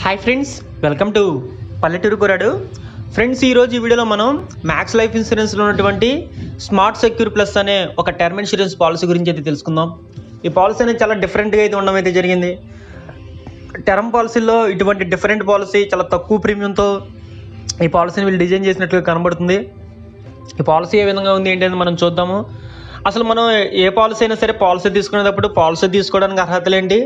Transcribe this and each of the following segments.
hi friends welcome to పల్లెటూరు కురాడు friends ఈరోజు ఈ వీడియోలో మనం మ్యాక్స్ లైఫ్ ఇన్సూరెన్స్లో ఉన్నటువంటి స్మార్ట్ సెక్యూర్ ప్లస్ అనే ఒక టర్మ్ ఇన్సూరెన్స్ పాలసీ గురించి అయితే తెలుసుకుందాం ఈ పాలసీ అనేది చాలా డిఫరెంట్గా అయితే ఉండడం అయితే జరిగింది టర్మ్ పాలసీలో ఇటువంటి డిఫరెంట్ పాలసీ చాలా తక్కువ ప్రీమియంతో ఈ పాలసీని వీళ్ళు డిజైన్ చేసినట్లుగా కనబడుతుంది ఈ పాలసీ ఏ విధంగా ఉంది ఏంటి అని మనం చూద్దాము అసలు మనం ఏ పాలసీ అయినా సరే పాలసీ తీసుకునేటప్పుడు పాలసీ తీసుకోవడానికి అర్హతలు ఏంటి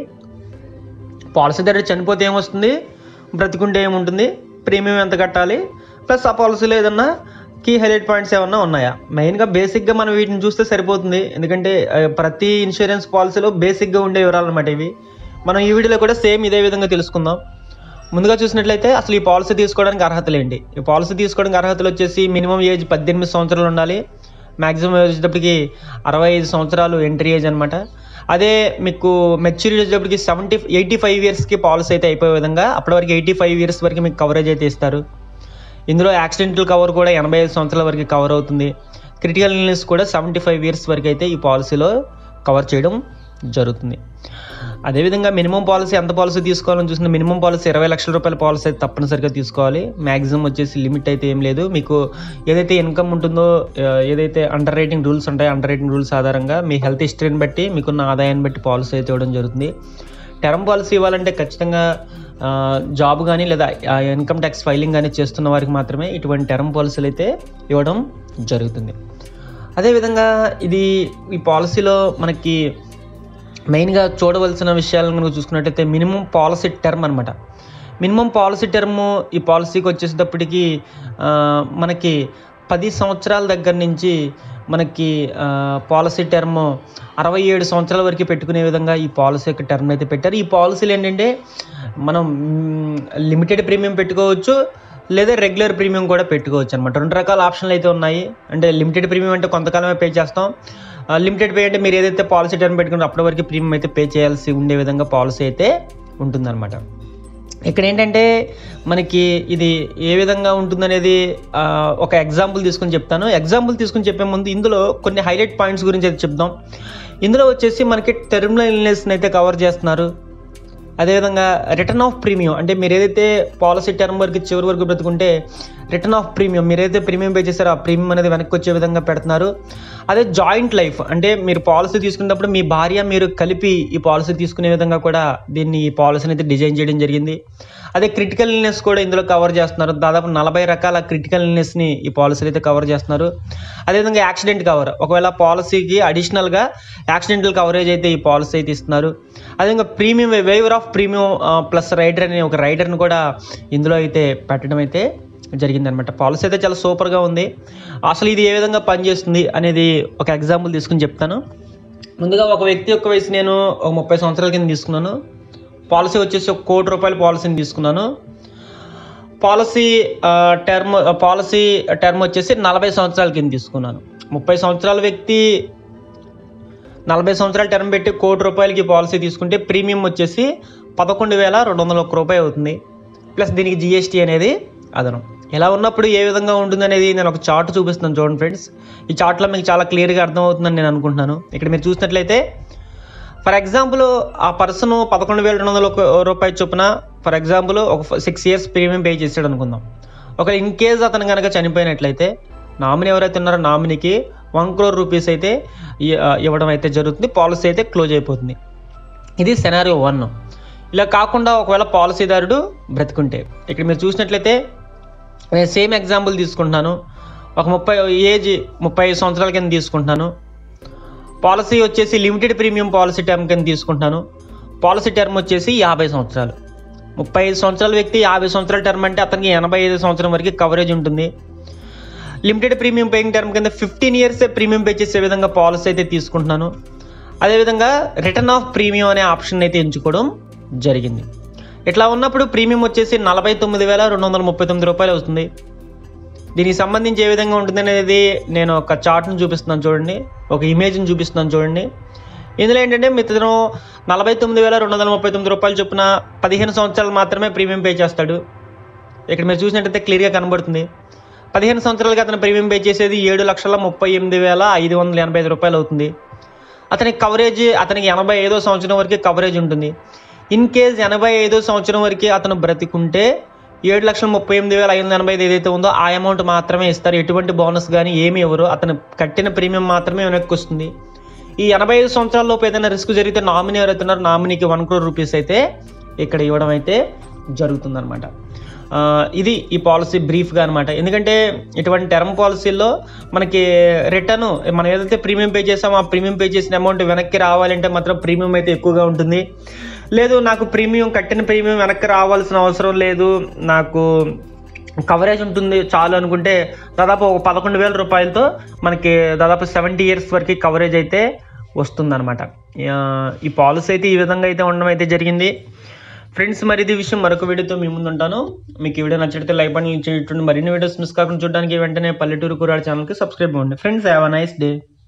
పాలసీ ధర చనిపోతే ఏమొస్తుంది బ్రతికుంటే ఏముంటుంది ప్రీమియం ఎంత కట్టాలి ప్లస్ ఆ పాలసీలో ఏదన్నా కీ హైలైట్ పాయింట్స్ ఏమన్నా ఉన్నాయా మెయిన్గా బేసిక్గా మనం వీటిని చూస్తే సరిపోతుంది ఎందుకంటే ఆ, ప్రతి ఇన్సూరెన్స్ పాలసీలో బేసిక్గా ఉండే వివరాలు అనమాట ఇవి మనం ఈ వీడియోలో కూడా సేమ్ ఇదే విధంగా తెలుసుకుందాం ముందుగా చూసినట్లయితే అసలు ఈ పాలసీ తీసుకోవడానికి అర్హతలు ఏంటి ఈ పాలసీ తీసుకోవడానికి అర్హతలు వచ్చేసి మినిమం ఏజ్ పద్దెనిమిది సంవత్సరాలు ఉండాలి మ్యాక్సిమం ఏజ్ వచ్చేటప్పటికి అరవై ఐదు సంవత్సరాలు ఎంట్రీ ఏజ్ అనమాట అదే మీకు మెచ్యూరిటీ వచ్చేటప్పటికి సెవెంటీ ఎయిటీ ఫైవ్ ఇయర్స్కి పాలసీ అయితే అయిపోయే విధంగా అప్పటి వరకు ఎయిటీ ఫైవ్ ఇయర్స్ వరకు మీకు కవరేజ్ అయితే ఇస్తారు ఇందులో యాక్సిడెంటల్ కవర్ కూడా ఎనభై ఐదు సంవత్సరాల వరకు కవర్ అవుతుంది క్రిటికల్ ఇల్నెస్ కూడా సెవెంటీ ఫైవ్ ఇయర్స్ వరకు అయితే ఈ పాలసీలో కవర్ చేయడం జరుగుతుంది అదేవిధంగా మినిమం పాలసీ ఎంత పాలసీ తీసుకోవాలని చూసిన మినిమం పాలసీ ఇరవై లక్షల రూపాయల పాలసీ అయితే తప్పనిసరిగా తీసుకోవాలి మ్యాక్సిమం వచ్చేసి లిమిట్ అయితే ఏం లేదు మీకు ఏదైతే ఇన్కమ్ ఉంటుందో ఆ, ఏదైతే under writing rules underwriting writing రూల్స్ ఆధారంగా మీ హెల్త్ హిస్టరీని బట్టి మీకున్న ఆదాయాన్ని బట్టి పాలసీ అయితే ఇవ్వడం జరుగుతుంది టర్మ్ పాలసీ ఇవ్వాలంటే ఖచ్చితంగా ఆ, జాబ్ కానీ లేదా ఇన్కమ్ ట్యాక్స్ ఫైలింగ్ కానీ చేస్తున్న వారికి మాత్రమే ఇటువంటి టర్మ్ పాలసీలు అయితే ఇవ్వడం జరుగుతుంది అదేవిధంగా ఇది ఈ పాలసీలో మనకి మెయిన్గా చూడవలసిన విషయాలను కనుక చూసుకున్నట్టయితే మినిమం పాలసీ టర్మ్ అనమాట మినిమం పాలసీ టర్మ్ ఈ పాలసీకి వచ్చేసేటప్పటికి ఆ, మనకి పది సంవత్సరాల దగ్గర నుంచి మనకి ఆ, పాలసీ టర్మ్ అరవై ఏడు సంవత్సరాల వరకు పెట్టుకునే విధంగా ఈ పాలసీ యొక్క టర్మ్ అయితే పెట్టారు ఈ పాలసీలు ఏంటంటే మనం లిమిటెడ్ ప్రీమియం పెట్టుకోవచ్చు లేదా రెగ్యులర్ ప్రీమియం కూడా పెట్టుకోవచ్చు అనమాట రెండు రకాల ఆప్షన్లు అయితే ఉన్నాయి అంటే లిమిటెడ్ ప్రీమియం అంటే కొంతకాలమే పే చేస్తాం లిమిటెడ్ పే అంటే మీరు ఏదైతే పాలసీ టర్మ్ పెట్టుకున్నారో అప్పటి వరకు ప్రీమియం అయితే పే చేయాల్సి ఉండే విధంగా పాలసీ అయితే ఉంటుందన్నమాట ఇక్కడ ఏంటంటే మనకి ఇది ఏ విధంగా ఉంటుందనేది ఆ, ఒక ఎగ్జాంపుల్ తీసుకుని చెప్తాను ఎగ్జాంపుల్ తీసుకుని చెప్పే ముందు ఇందులో కొన్ని హైలైట్ పాయింట్స్ గురించి అయితే చెప్దాం ఇందులో వచ్చేసి మనకి టెర్మినల్ ఇల్నెస్ని అయితే కవర్ చేస్తున్నారు అదేవిధంగా రిటర్న్ ఆఫ్ ప్రీమియం అంటే మీరు ఏదైతే పాలసీ టర్మ్ వరకు చివరి వరకు బ్రతుకుంటే రిటర్న్ ఆఫ్ ప్రీమియం మీరు ఏదైతే ప్రీమియం పే చేశారో ఆ ప్రీమియం అనేది వెనక్కి వచ్చే విధంగా పెడుతున్నారు అదే జాయింట్ లైఫ్ అంటే మీరు పాలసీ తీసుకున్నప్పుడు మీ భార్య మీరు కలిపి ఈ పాలసీ తీసుకునే విధంగా కూడా దీన్ని ఈ పాలసీని అయితే డిజైన్ చేయడం జరిగింది అదే క్రిటికల్ ఇల్నెస్ కూడా ఇందులో కవర్ చేస్తున్నారు దాదాపు నలభై రకాల క్రిటికల్ ఇల్నెస్ని ఈ పాలసీలు అయితే కవర్ చేస్తున్నారు అదేవిధంగా యాక్సిడెంట్ కవర్ ఒకవేళ పాలసీకి అడిషనల్గా యాక్సిడెంటల్ కవరేజ్ అయితే ఈ పాలసీ అయితే ఇస్తున్నారు అదేవిధంగా premium waiver of premium plus rider అనే ఒక రైడర్ని కూడా ఇందులో అయితే పెట్టడం అయితే జరిగిందనమాట పాలసీ అయితే చాలా సూపర్గా ఉంది అసలు ఇది ఏ విధంగా పనిచేస్తుంది అనేది ఒక ఎగ్జాంపుల్ తీసుకుని చెప్తాను ముందుగా ఒక వ్యక్తి యొక్క వయసు నేను ఒక ముప్పై సంవత్సరాల కింద తీసుకున్నాను పాలసీ వచ్చేసి ఒక కోటి రూపాయల పాలసీని తీసుకున్నాను పాలసీ ఆ, టర్మ్ ఆ, పాలసీ టర్మ్ వచ్చేసి నలభై సంవత్సరాల కింద తీసుకున్నాను ముప్పై సంవత్సరాల వ్యక్తి నలభై సంవత్సరాల టర్మ్ పెట్టి కోటి రూపాయలకి పాలసీ తీసుకుంటే ప్రీమియం వచ్చేసి పదకొండు వేల రెండు వందల ఒక్క రూపాయి అవుతుంది ప్లస్ దీనికి జిఎస్టీ అనేది అదనం ఇలా ఉన్నప్పుడు ఏ విధంగా ఉంటుంది అనేది నేను ఒక చార్ట్ చూపిస్తున్నాను చూడండి ఫ్రెండ్స్ ఈ చార్ట్లో మీకు చాలా క్లియర్గా అర్థమవుతుందని నేను అనుకుంటున్నాను ఇక్కడ మీరు చూసినట్లయితే ఫర్ ఎగ్జాంపుల్ ఆ పర్సన్ పదకొండు వేల రెండు వందల ఒక రూపాయల చొప్పున ఫర్ ఎగ్జాంపుల్ ఒక సిక్స్ ఇయర్స్ ప్రీమియం పే చేసాడు అనుకుందాం ఒక ఇన్ కేస్ అతను కనుక చనిపోయినట్లయితే నామినీ ఎవరైతే ఉన్నారో నామినీకి వన్ క్రోర్ రూపీస్ అయితే ఇ- ఆ, ఇవ్వడం అయితే జరుగుతుంది పాలసీ అయితే క్లోజ్ అయిపోతుంది ఇది సెనారియో వన్ ఇలా కాకుండా ఒకవేళ పాలసీదారుడు బ్రతుకుంటే ఇక్కడ మీరు చూసినట్లయితే నేను సేమ్ ఎగ్జాంపుల్ తీసుకుంటున్నాను ఒక ముప్పై ఏజ్ ముప్పై ఐదు సంవత్సరాల కింద తీసుకుంటున్నాను పాలసీ వచ్చేసి లిమిటెడ్ ప్రీమియం పాలసీ టర్మ్ కింద తీసుకుంటున్నాను పాలసీ టర్మ్ వచ్చేసి యాభై సంవత్సరాలు ముప్పై ఐదు సంవత్సరాల వ్యక్తి యాభై సంవత్సరాల టర్మ్ అంటే అతనికి ఎనభై ఐదు సంవత్సరం వరకు కవరేజ్ ఉంటుంది లిమిటెడ్ ప్రీమియం పేయింగ్ టర్మ్ కింద ఫిఫ్టీన్ ఇయర్స్ ప్రీమియం పే చేసే విధంగా పాలసీ అయితే తీసుకుంటున్నాను అదేవిధంగా రిటర్న్ ఆఫ్ ప్రీమియం అనే ఆప్షన్ అయితే ఎంచుకోవడం జరిగింది ఇట్లా ఉన్నప్పుడు ప్రీమియం వచ్చేసి నలభై తొమ్మిది వేల రెండు వందల ముప్పై తొమ్మిది రూపాయలు అవుతుంది దీనికి సంబంధించి ఏ విధంగా ఉంటుంది అనేది నేను ఒక చార్ట్ను చూపిస్తున్నాను చూడండి ఒక ఇమేజ్ని చూపిస్తున్నాను చూడండి ఇందులో ఏంటంటే మిత్రుడు నలభై తొమ్మిది వేల రెండు వందల ముప్పై తొమ్మిది రూపాయలు చొప్పున పదిహేను సంవత్సరాలు మాత్రమే ప్రీమియం పే చేస్తాడు ఇక్కడ మీరు చూసినట్టయితే క్లియర్గా కనబడుతుంది పదిహేను సంవత్సరాలకి అతను ప్రీమియం పే చేసేది ఏడు లక్షల ముప్పై ఎనిమిది వేల ఐదు వందల ఎనభై ఐదు రూపాయలు అవుతుంది అతనికి కవరేజ్ అతనికి ఎనభై ఐదో సంవత్సరం వరకు కవరేజ్ ఉంటుంది ఇన్ కేస్ ఎనభై ఐదో సంవత్సరం వరకు అతను బ్రతికుంటే ఏడు లక్షల ముప్పై ఎనిమిది వేల ఐదు వందల ఎనభై ఐదు ఏదైతే ఉందో ఆ అమౌంట్ మాత్రమే ఇస్తారు ఎటువంటి బోనస్ కానీ ఏమి ఇవ్వరు అతను కట్టిన ప్రీమియం మాత్రమే వెనక్కి వస్తుంది ఈ ఎనభై ఐదు సంవత్సరాల లోపు ఏదైనా రిస్క్ జరిగితే నామినీ ఎవరైతున్నారో నామినీకి వన్ క్రోర్ రూపీస్ అయితే ఇక్కడ ఇవ్వడం అయితే జరుగుతుందన్నమాట ఆ, ఇది ఈ పాలసీ బ్రీఫ్గా అనమాట ఎందుకంటే ఇటువంటి టర్మ్ పాలసీల్లో మనకి రిటర్న్ మనం ఏదైతే ప్రీమియం పే చేసామో ఆ ప్రీమియం పే చేసిన అమౌంట్ వెనక్కి రావాలంటే మాత్రం ప్రీమియం అయితే ఎక్కువగా ఉంటుంది లేదు నాకు ప్రీమియం కట్టిన ప్రీమియం వెనక్కి రావాల్సిన అవసరం లేదు నాకు కవరేజ్ ఉంటుంది చాలు అనుకుంటే దాదాపు ఒక పదకొండు వేల రూపాయలతో మనకి దాదాపు సెవెంటీ ఇయర్స్ వరకు కవరేజ్ అయితే వస్తుందన్నమాట ఆ, ఈ పాలసీ అయితే ఈ విధంగా అయితే ఉండడం అయితే జరిగింది ఫ్రెండ్స్ మరి ఇది విషయం మరొక వీడియోతో మీ ముందు ఉంటాను మీకు ఈ వీడియో నచ్చితే లైక్ అని చేయండి మరిన్ని వీడియోస్ మిస్ కాకుండా చూడడానికి వెంటనే పల్లెటూరు కూరాడు ఛానల్కి సబ్స్క్రైబ్ అవ్వండి friends have a nice day